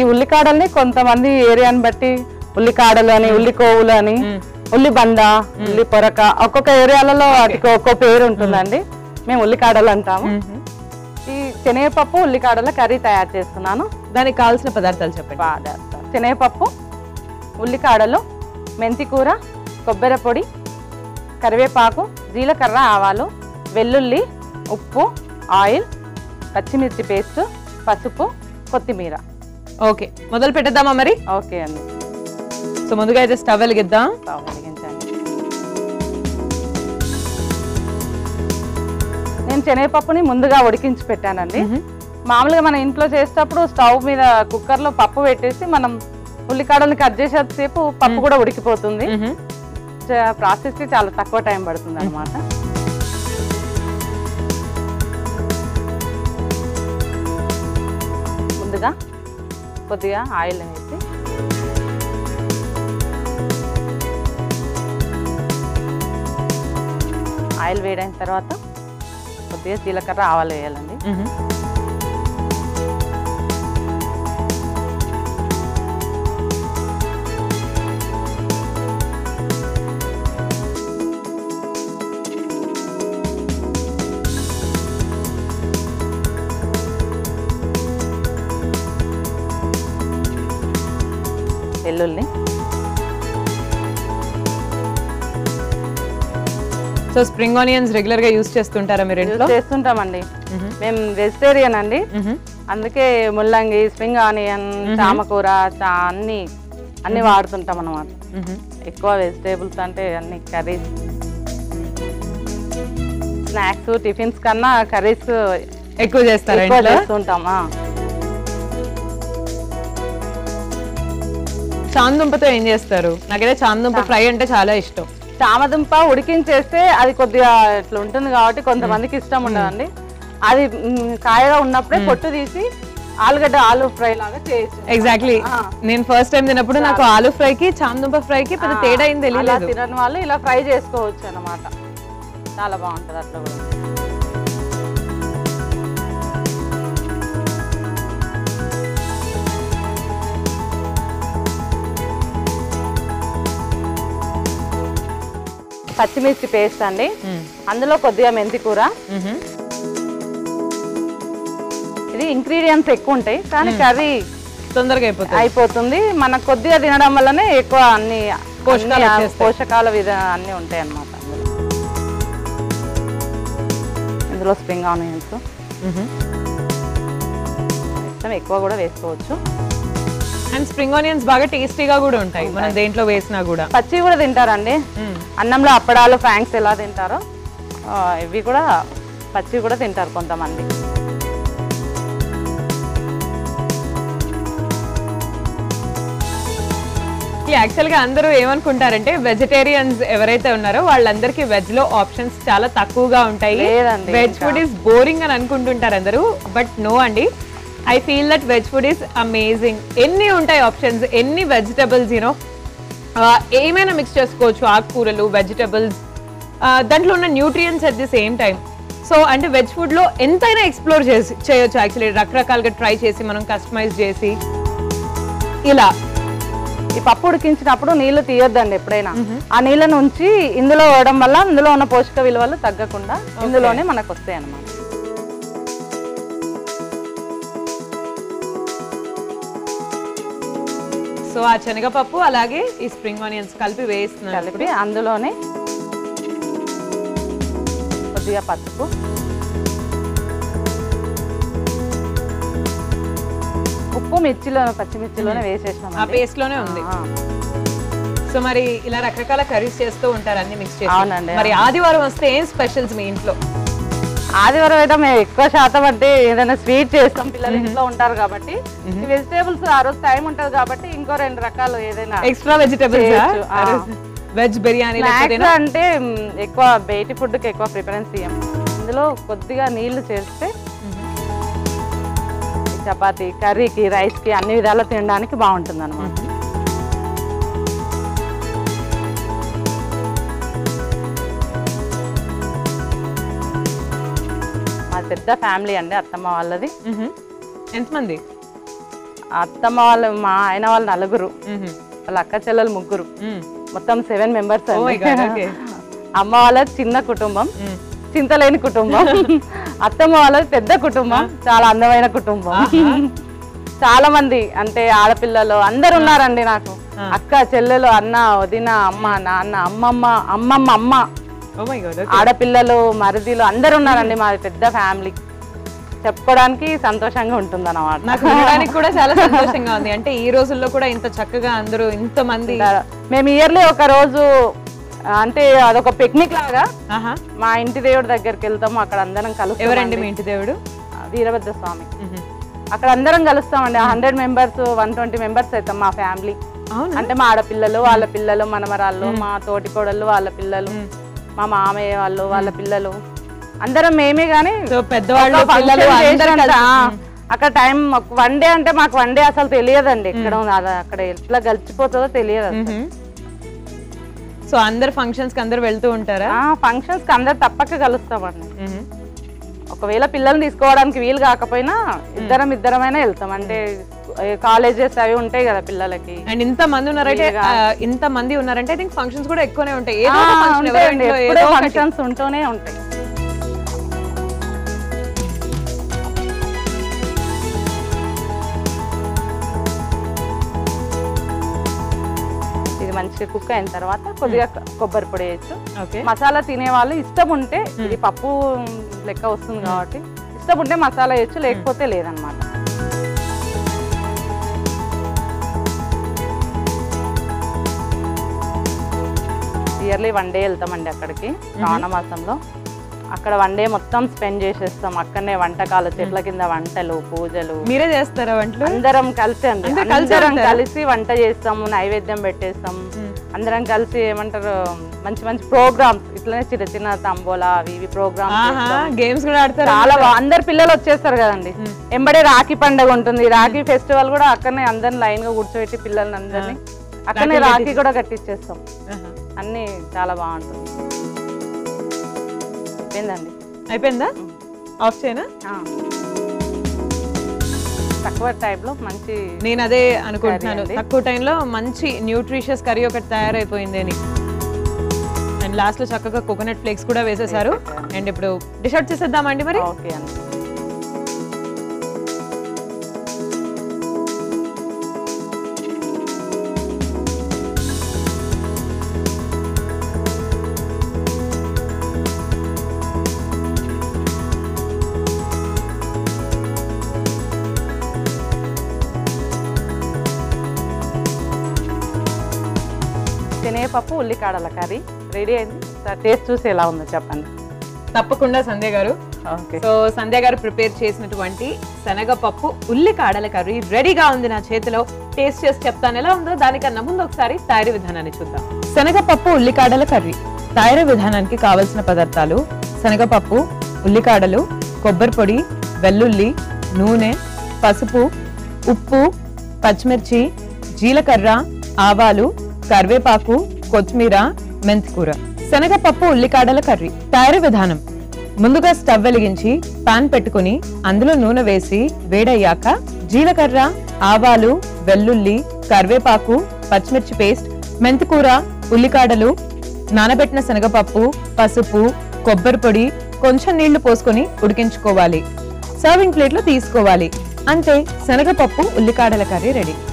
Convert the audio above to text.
ఈ ఉల్లికాడల్ని కొంతమంది ఏరియాని బట్టి ఉల్లికాడలు అని ఉల్లి కోవులు అని ఉల్లి బండ ఉల్లి పొరక ఒక్కొక్క ఏరియాలలో వాటికి ఒక్కో పేరు ఉంటుందండి మేము ఉల్లికాడలు అంటాము ఈ శనగపప్పు ఉల్లికాడల కర్రీ తయారు చేస్తున్నాను దానికి కావాల్సిన పదార్థాలు చెప్పండి బాగా శనగపప్పు ఉల్లికాడలు మెంతి కూర కొబ్బరి పొడి కరివేపాకు జీలకర్ర ఆవాలు వెల్లుల్లి ఉప్పు ఆయిల్ పచ్చిమిర్చి పేస్ట్ పసుపు కొత్తిమీర ఓకే మొదలు పెట్టేద్దామా మరి ఓకే అండి సో ముందుగా అయితే స్టవ్ వెలిగిద్దాం స్టవ్ వెలిగించండి నేను శనగపప్పుని ముందుగా ఉడికించి పెట్టానండి మామూలుగా మన ఇంట్లో చేసేటప్పుడు స్టవ్ మీద కుక్కర్లో పప్పు పెట్టేసి మనం ఉల్లికాడల్ని కట్ చేసేసేపు పప్పు కూడా ఉడికిపోతుంది మ్మ్. ప్రాసెస్ కి చాలా తక్కువ టైం పడుతుంది అనమాట ముందుగా కొద్దిగా ఆయిల్ వేసి ఆయిల్ వేడైన తర్వాత కొద్దిగా జీలకర్ర ఆవాలు వేయాలండి మ్మ్. వెల్లుల్లి సో స్ప్రింగ్ ఆనియన్స్ రెగ్యులర్ గా యూస్ చేస్తుంటారా మీరు ఇంట్లో యూస్ చేస్తుంటామండి మ్మ్. మేము వెజిటేరియన్ అండి మ్మ్. అందుకే ముల్లంగి స్ప్రింగ్ ఆనియన్ చామకూర చా అన్ని అన్ని వాడుతుంటాం అన్నమాట మ్మ్. ఎక్కువ వెజిటేబుల్స్ అంటే అన్ని కర్రీస్ స్నాక్స్ టిఫిన్స్ కన్నా కర్రీస్ ఎక్కువ చేస్తారా ఎక్కువ ఇంట్లో చేస్తుంటాం ఆ. చాందుంపతో ఏం చేస్తారు నాకైతే చాందుంప ఫ్రై అంటే చాలా ఇష్టం చామదుంప ఉడికించేస్తే అది కొద్దిగా ఇట్లా ఉంటుంది కాబట్టి కొంతమందికి ఇష్టం ఉండదండి అది మ్, కాయగా ఉన్నప్పుడే పొట్టు తీసి ఆలుగడ్డ ఆలు ఫ్రై లాగా చేయొచ్చు ఎగ్జాక్ట్లీ ఆ. నేను ఫస్ట్ టైం తిన్నప్పుడు నాకు ఆలు ఫ్రై కి చాందుంప ఫ్రై కి పెద్ద తేడా ఏం అలా తెలియలేదు తినని వాళ్ళు ఇలా ఫ్రై చేసుకోవచ్చు అన్నమాట చాలా బాగుంటది అట్లా కూడా పచ్చిమిర్చి పేస్ట్ అండి మ్మ్. అందులో కొద్దిగా మెంతి కూర మ్మ్. ఇది ఇంగ్రీడియంట్స్ ఎక్కువ ఉంటాయి కానీ కర్రీ తొందరగా అయిపోతుంది అయిపోతుంది మనకు కొద్దిగా తినడం వల్లనే ఎక్కువ అన్ని పోషకాలు అన్ని వచ్చేస్తాయి. పోషకాల విధ అన్ని ఉంటాయి అన్నమాట అందులో. ఇందులో స్ప్రింగ్ ఆనియన్స్ మ్మ్. ఇష్టం ఎక్కువ కూడా వేసుకోవచ్చు అండ్ స్ప్రింగ్ ఆనియన్స్ బాగా టేస్టీగా కూడా ఉంటాయి మనం దేంట్లో వేసినా కూడా పచ్చి కూడా తింటారండి మ్మ్. అన్నంలో అప్పడాలు ఫ్రాంక్స్ ఎలా తింటారో ఆ, ఇవి కూడా పచ్చి కూడా తింటారు కొంతమంది యాక్చువల్ గా అందరూ ఏమనుకుంటారంటే వెజిటేరియన్స్ ఎవరైతే ఉన్నారో వాళ్ళందరికీ వెజ్ లో ఆప్షన్స్ చాలా తక్కువగా ఉంటాయి లేదండి, వెజ్ ఇంకా. ఫుడ్ ఇస్ బోరింగ్ అని అనుకుంటుంటారు అందరూ బట్ నో అండి I feel that veg food is amazing ఎన్ని ఉంటాయి ఆప్షన్స్ ఎన్ని వెజిటబుల్స్ యూనో ఏమైనా మిక్స్ చేసుకోవచ్చు ఆకుకూరలు వెజిటబుల్స్ దాంట్లో ఉన్న nutrients at the same time so అంటే వెజ్ ఫుడ్ లో ఎంతైనా ఎక్స్ప్లోర్ చేసి చేయొచ్చు యాక్చువల్లీ రకరకాలుగా ట్రై చేసి మనం కస్టమైజ్ చేసి ఇలా ఈ పప్పు ఉడికించినప్పుడు నీళ్లు తీయొద్దండి ఎప్పుడైనా ఆ నీళ్ళను ఉంచి ఇందులో వేయడం వల్ల ఇందులో ఉన్న పోషక విలువలు తగ్గకుండా ఇందులోనే మనకు వస్తాయి అన్నమాట సో ఆ శనగపప్పు అలాగే ఈ స్ప్రింగ్ ఆనియన్స్ కలిపి వేస్తున్నాను కలిపి అందులోనే కొద్దిగా పసుపు ఉప్పు మిర్చిలో పచ్చిమిర్చిలోనే వేసేసినాం ఆ పేస్ట్ లోనే ఉంది సో మరి ఇలా రకరకాల కర్రీస్ చేస్తూ ఉంటారు అన్ని మిక్స్ చేసి అవునండి, మరి ఆదివారం వస్తే ఏం స్పెషల్స్ మీ ఇంట్లో ఆదివారం అయితే మేము ఎక్కువ శాతం అంటే ఏదైనా స్వీట్ చేస్తాం పిల్లలు ఇంట్లో ఉంటారు కాబట్టి ఈ వెజిటేబుల్స్ ఆ రోజు టైం ఉంటది కాబట్టి ఇంకో రెండు రకాలు ఏదైనా ఎక్స్ట్రా వెజిటబుల్స్ చేయొచ్చు, ఆ. వెజ్ బిర్యానీ స్నాక్స్ అంటే మ్, ఎక్కువ బయటి ఫుడ్ కి ఎక్కువ ప్రిఫరెన్స్ ఇయ్యం ఇందులో కొద్దిగా నీళ్లు చేస్తే ఈ చపాతి కర్రీకి రైస్ కి అన్ని విధాలా తినడానికి బాగుంటుంది అనమాట మాది పెద్ద ఫ్యామిలీ అండి అత్తమ్మ వాళ్ళది ఎంతమంది అత్తమ్మ వాళ్ళు మా ఆయన వాళ్ళు నలుగురు మ్మ్. వాళ్ళ అక్క చెల్లెలు ముగ్గురు మ్మ్. మొత్తం seven members Oh my God, okay. అమ్మ వాళ్ళ చిన్న కుటుంబం మ్మ్. చింతలేని కుటుంబం అత్తమ్మ వాళ్ళది పెద్ద కుటుంబం చాలా అందమైన కుటుంబం చాలా మంది అంటే ఆడపిల్లలు అందరు ఉన్నారండి నాకు అక్క చెల్లెలు అన్న వదిన అమ్మ నాన్న అమ్మమ్మ అమ్మమ్మ అమ్మ Oh my God, okay. ఆడపిల్లలు మరిదిలు అందరు ఉన్నారండి మాది పెద్ద ఫ్యామిలీ చెప్పుకోవడానికి సంతోషంగా ఉంటుంది నాకు వినడానికి కూడా చాలా సంతోషంగా ఉంది అంటే ఈ రోజుల్లో కూడా ఇంత చక్కగా అందరూ ఇంత మంది మేము ఇయర్లీ ఒక రోజు అంటే అదొక పిక్నిక్ లాగా ఆహా మా ఇంటి దేవుడి దగ్గరికి వెళ్తాము అక్కడ అందరం కలుస్తాం ఎవరండి మీ ఇంటి దేవుడు వీరభద్ర స్వామి మ్మ్. అక్కడ అందరం కలుస్తామండి hundred members one twenty members అవుతాం మా ఫ్యామిలీ అవునా అంటే మా ఆడపిల్లలు వాళ్ళ పిల్లలు మనమరాళ్ళు మా తోటి కోడళ్ళు వాళ్ళ పిల్లలు మా మామయ్య వాళ్ళు వాళ్ళ పిల్లలు అందరం మేమే గానీ సో పెద్దవాళ్ళు ఒక పిల్లలు function అందరూ చేసినంత, కలిసి- అక్కడ టైం వన్ డే అంటే మాకు వన్ డే అసలు తెలియదండి ఎక్కడ ఉంది అది అక్కడ ఎట్లా గడిచిపోతుందో తెలియదు అసలు. మ్మ్. సో అందరు ఫంక్షన్స్ కి అందరు వెళ్తూ ఉంటారా ఆ ఫంక్షన్స్ కి అందరు తప్పక కలుస్తామండి మ్మ్. ఒకవేళ పిల్లల్ని తీసుకోవడానికి వీలు కాకపోయినా ఇద్దరం ఇద్దరమైనా వెళ్తాం అంటే కాలేజెస్ అవి ఉంటాయి కదా పిల్లలకి అండ్ ఇంత మంది ఉన్నారంటే ఆ, ఇంత మంది ఉన్నారంటే ఐ థింక్ ఫంక్షన్స్ కూడా ఎక్కువనే ఉంటాయి ఏదో ఆ, ఒక ఫంక్షన్ ఉంటాయండి. ఎవరింట్లో ఎప్పుడూ ఏదో ఒకటి. ఫంక్షన్స్ ఉంటూనే ఉంటాయి ఇది మంచిగా కుక్ అయిన తర్వాత కొద్దిగా కొబ్బరి పొడి వేయచ్చు ఓకే మసాలా తినే వాళ్ళు ఇష్టం ఉంటే ఇది పప్పు లెక్క వస్తుంది కాబట్టి ఇష్టం ఉంటే మసాలా వేయచ్చు లేకపోతే లేదనమాట ఇయర్లీ వన్ డే వెళ్తామండి అక్కడికి శ్రావణ మాసంలో అక్కడ వన్ డే మొత్తం స్పెండ్ చేసేస్తాం అక్కడనే వంటకాలు చెట్ల కింద వంటలు పూజలు మీరే చేస్తారా వంటలు అందరం కలిసి అండి అందరూ కలిసి అందరం ఉంటారా? కలిసి వంట చేస్తాము నైవేద్యం పెట్టేస్తాం అందరం కలిసి ఏమంటారు మంచి మంచి ప్రోగ్రామ్స్ ఇట్లనే చిన్న చిన్న తంబోలా అవి ఇవి ప్రోగ్రామ్స్ ఆహా గేమ్స్ కూడా ఆడతారా చాలా బా- అందరు పిల్లలు వచ్చేస్తారు కదండి ఎంబడే రాఖీ పండుగ ఉంటుంది రాఖీ ఫెస్టివల్ కూడా అక్కడనే అందరిని లైన్ గా కూర్చోబెట్టి పిల్లల్ని అందరినీ అక్కడనే రాఖీ కూడా కట్టించేస్తాం ఆహా. అన్ని చాలా బాగుంటుంది ఏందండి అయిపోయిందా ఆఫ్ చేయనా ఆ. తక్కువ టైంలో మంచి నేను అదే అనుకుంటున్నాను అండి. తక్కువ టైంలో మంచి న్యూట్రిషియస్ కర్రీ ఒకటి తయారైపోయింది అని అండ్ లాస్ట్ లో చక్కగా కోకోనట్ ఫ్లేక్స్ కూడా వేసేసారు అండ్ ఇప్పుడు డిష్ అవుట్ చేసేద్దామండి మరి ఓకే అండి శనగపప్పు ఉల్లికాడల కర్రీ రెడీ అయింది టేస్ట్ చూసి ఎలా ఉందో చెప్పండి తప్పకుండా సంధ్య గారు ఓకే సో సంధ్య గారు ప్రిపేర్ చేసినటువంటి శనగపప్పు ఉల్లి కాడల కర్రీ రెడీగా ఉంది నా చేతిలో టేస్ట్ చేసి చెప్తాను ఎలా ఉందో దానికన్నా ముందు ఒకసారి తయారీ విధానాన్ని చూద్దాం శనగపప్పు ఉల్లికాడల కర్రీ తయారీ విధానానికి కావలసిన పదార్థాలు శనగపప్పు ఉల్లికాడలు కొబ్బరి పొడి వెల్లుల్లి నూనె పసుపు ఉప్పు పచ్చిమిర్చి జీలకర్ర ఆవాలు కరివేపాకు కొత్తిమీర మెంతికూర శనగపప్పు ఉల్లికాడల కర్రీ తయారీ విధానం ముందుగా స్టవ్ వెలిగించి పాన్ పెట్టుకుని అందులో నూనె వేసి వేడయ్యాక జీలకర్ర ఆవాలు వెల్లుల్లి కరివేపాకు పచ్చిమిర్చి పేస్ట్ మెంతికూర ఉల్లికాడలు నానబెట్టిన శనగపప్పు పసుపు కొబ్బరి పొడి కొంచెం నీళ్లు పోసుకొని ఉడికించుకోవాలి సర్వింగ్ ప్లేట్ లో తీసుకోవాలి అంతే శనగపప్పు ఉల్లికాడల కర్రీ రెడీ